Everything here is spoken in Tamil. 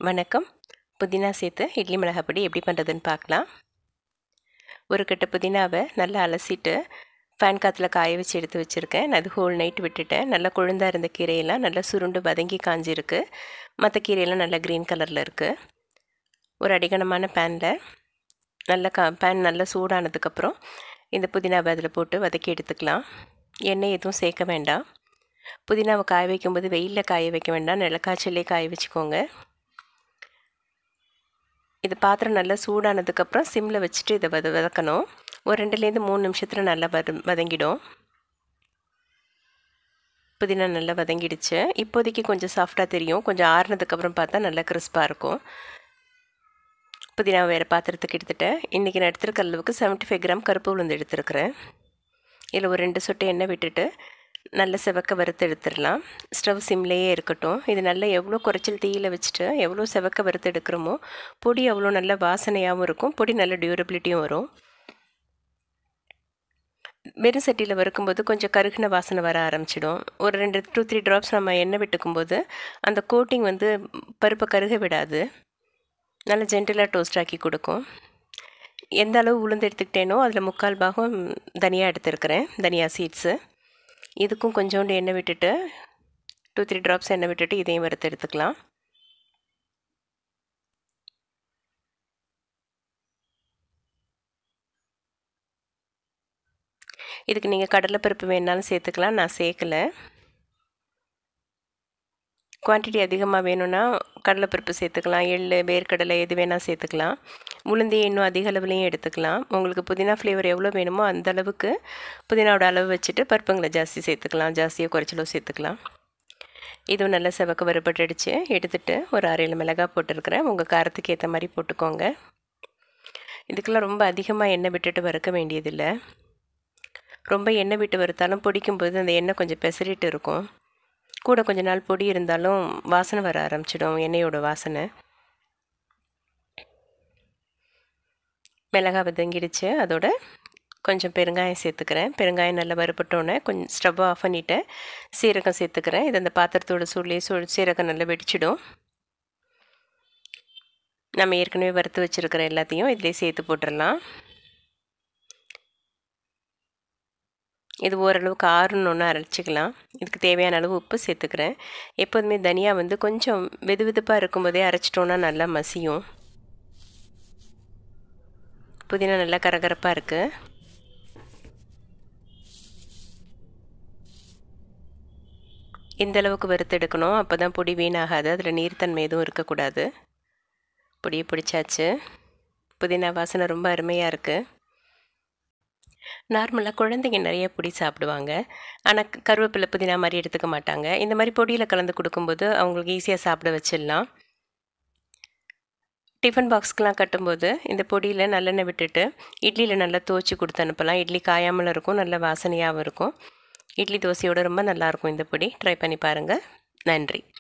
வணக்கம் புதினா சேர்த்து இட்லி மிளகாப்பொடி எப்படி பண்ணுறதுன்னு பார்க்கலாம் ஒரு கட்டு புதினாவை நல்லா அலசிட்டு ஃபேன் காற்றுல காய வச்சு எடுத்து வச்சுருக்கேன் நான் அது ஹோல் நைட் விட்டுட்டேன் நல்லா கொழுந்தாக இருந்த கீரையெல்லாம் நல்லா சுருண்டு வதங்கி காஞ்சிருக்கு மற்ற கீரையெல்லாம் நல்லா க்ரீன் கலரில் இருக்குது ஒரு அடிகனமான பேனில் நல்லா கா பேன் நல்லா சூடானதுக்கப்புறம் இந்த புதினாவை அதில் போட்டு வதக்கி எடுத்துக்கலாம் எண்ணெய் எதுவும் சேர்க்க வேண்டாம் புதினாவை காய வைக்கும்போது வெயிலில் காய வைக்க வேண்டாம் நிலக்காய்ச்சலே காய வச்சுக்கோங்க இது பாத்திரம் நல்லா சூடானதுக்கப்புறம் சிம்மில் வச்சுட்டு இதை வத வதக்கணும் ஒரு ரெண்டுலேருந்து மூணு நிமிஷத்தில் நல்லா வத வதங்கிடும் புதினா நல்லா வதங்கிடுச்சு இப்போதைக்கு கொஞ்சம் சாஃப்டாக தெரியும் கொஞ்சம் ஆறுனதுக்கப்புறம் பார்த்தா நல்லா கிறிஸ்பாக இருக்கும் புதினா வேறு பாத்திரத்துக்கு எடுத்துகிட்டேன் இன்றைக்கி நான் எடுத்துருக்க அளவுக்கு செவன்ட்டி ஃபைவ் கிராம் கருப்பு உளுந்து எடுத்துருக்குறேன் இதில் ஒரு ரெண்டு சொட்டு எண்ணெய் விட்டுட்டு நல்ல செவக்க வறுத்து எடுத்துடலாம் ஸ்டவ் சிம்லேயே இருக்கட்டும் இது நல்லா எவ்வளோ குறைச்சல் தீயில் வச்சுட்டு எவ்வளோ செவக்க வறுத்து எடுக்கிறோமோ பொடி அவ்வளோ நல்ல வாசனையாகவும் இருக்கும் பொடி நல்ல டியூரபிலிட்டியும் வரும் வெறும் சட்டியில் வறுக்கும்போது கொஞ்சம் கருகின வாசனை வர ஆரம்பிச்சிடும் ஒரு ரெண்டு டூ த்ரீ ட்ராப்ஸ் நம்ம எண்ணெய் விட்டுக்கும்போது அந்த கோட்டிங் வந்து பருப்பை கருக விடாது நல்லா ஜென்டலாக டோஸ்ட் ஆக்கி கொடுக்கும் எந்த அளவு உளுந்து எடுத்துக்கிட்டேனோ அதில் முக்கால் பாகம் தனியாக எடுத்துருக்கிறேன் தனியா சீட்ஸு இதுக்கும் கொஞ்சோண்டு எண்ணெய் விட்டுட்டு டூ த்ரீ ட்ராப்ஸ் எண்ணெய் விட்டுட்டு இதையும் வறுத்து எடுத்துக்கலாம் இதுக்கு நீங்கள் கடலைப்பருப்பு வேணாலும் சேர்த்துக்கலாம் நான் சேர்க்கலை குவான்டிட்டி அதிகமாக வேணும்னா கடலைப்பருப்பு சேர்த்துக்கலாம் எள் வேர்க்கடலை எது வேணால் சேர்த்துக்கலாம் உளுந்தி இன்னும் அதிக அளவுலேயும் எடுத்துக்கலாம் உங்களுக்கு புதினா ஃப்ளேவர் எவ்வளோ வேணுமோ அந்த அளவுக்கு புதினாவோட அளவு வச்சுட்டு பருப்புங்களை ஜாஸ்தி சேர்த்துக்கலாம் ஜாஸ்தியாக குறைச்சலோ சேர்த்துக்கலாம் இதுவும் நல்லா செவக்க வறுபட்டுடுச்சு எடுத்துகிட்டு ஒரு அரையில் மிளகாய் போட்டிருக்கிறேன் உங்கள் காரத்துக்கு ஏற்ற மாதிரி போட்டுக்கோங்க இதுக்கெல்லாம் ரொம்ப அதிகமாக எண்ணெய் விட்டுட்டு வறுக்க வேண்டியதில்லை ரொம்ப எண்ணெய் விட்டு வறுத்தாலும் பொடிக்கும்போது அந்த எண்ணெய் கொஞ்சம் பெசரிட்டு இருக்கும் கூட கொஞ்ச நாள் பொடி இருந்தாலும் வாசனை வர ஆரம்பிச்சிடும் எண்ணெயோட வாசனை மிளகாய் வதங்கிடுச்சு அதோட கொஞ்சம் பெருங்காயம் சேர்த்துக்கிறேன் பெருங்காயம் நல்லா வறுப்பட்டோன்னே கொஞ்சம் ஸ்டவ்வை ஆஃப் பண்ணிவிட்டு சீரகம் சேர்த்துக்கிறேன் இது அந்த பாத்திரத்தோட சூழ்நிலையே சூ சீரகம் நல்லா வெடிச்சிடும் நம்ம ஏற்கனவே வறுத்து வச்சுருக்கிற எல்லாத்தையும் இதிலே சேர்த்து போட்டுடலாம் இது ஓரளவுக்கு ஆறணுன்னு அரைச்சிக்கலாம் இதுக்கு தேவையான அளவு உப்பு சேர்த்துக்கிறேன் எப்போதுமே தனியா வந்து கொஞ்சம் வெது வெதுப்பாக இருக்கும்போதே அரைச்சிட்டோன்னா நல்லா மசியும் புதினா நல்லா கரகரப்பாக இருக்குது இந்த அளவுக்கு வறுத்து எடுக்கணும் அப்போ தான் பொடி வீணாகாது அதில் நீர்த்தன்மை எதுவும் இருக்கக்கூடாது பொடியை பிடிச்சாச்சு புதினா வாசனை ரொம்ப அருமையாக இருக்குது நார்மலாக குழந்தைங்க நிறைய பொடி சாப்பிடுவாங்க ஆனால் கருவேப்பிலை புதினா மாதிரி எடுத்துக்க மாட்டாங்க இந்த மாதிரி பொடியில் கலந்து கொடுக்கும்போது அவங்களுக்கு ஈஸியாக சாப்பிட வச்சிடலாம் டிஃபன் பாக்ஸ்க்கெலாம் கட்டும்போது இந்த பொடியில் நல்லெண்ணெய் விட்டுட்டு இட்லியில் நல்லா துவச்சி கொடுத்து அனுப்பலாம் இட்லி காயாமல் இருக்கும் நல்ல வாசனையாகவும் இருக்கும் இட்லி தோசையோடு ரொம்ப நல்லாயிருக்கும் இந்த பொடி ட்ரை பண்ணி பாருங்கள் நன்றி